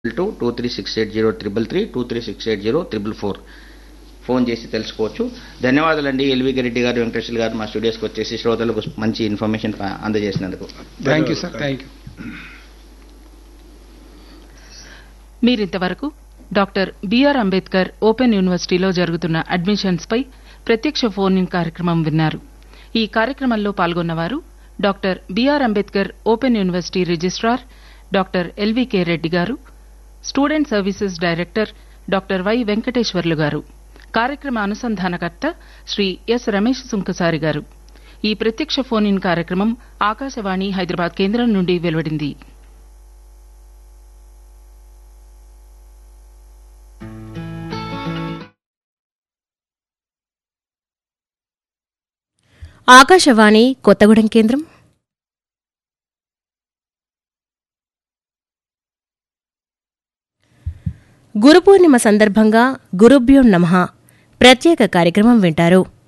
two two three six eight zero triple three two three six eight zero triple four phone చేసి తెలుసుకోవచ్చు ధన్యవాదాలండి LV Reddy గారు వెంకటేశ్వర గారు మా స్టూడియోస్కి వచ్చేసి శ్రోతలకు మంచి ఇన్ఫర్మేషన్ అందజేసినందుకు thank you sir thank you మీరింతవరకు డాక్టర్ బిఆర్ అంబేద్కర్ ఓపెన్ యూనివర్సిటీలో జరుగుతున్న అడ్మిషన్స్ పై ప్రత్యక్ష ఫోన్ ఇన్ కార్యక్రమం విన్నారు ఈ కార్యక్రమంలో పాల్గొన్నవారు doctor B R Ambedkar open university registrar doctor L V K Reddy garu student services director doctor Y Venkateswarlu garu కార్యక్రమ అనుసంధానకర్త శ్రీ ఎస్ రమేష్ సుంకసారి గారు ఈ ప్రత్యక్ష ఫోన్ ఇన్ కార్యక్రమం ఆకాశవాణి హైదరాబాద్ కేంద్రం నుండి వెలువడింది ఆకాశవాణి కొత్తగూడెం కేంద్రం గురు పూర్ణిమ సందర్భంగా గురుభ్యో నమః ప్రత్యేక కార్యక్రమం వింటారు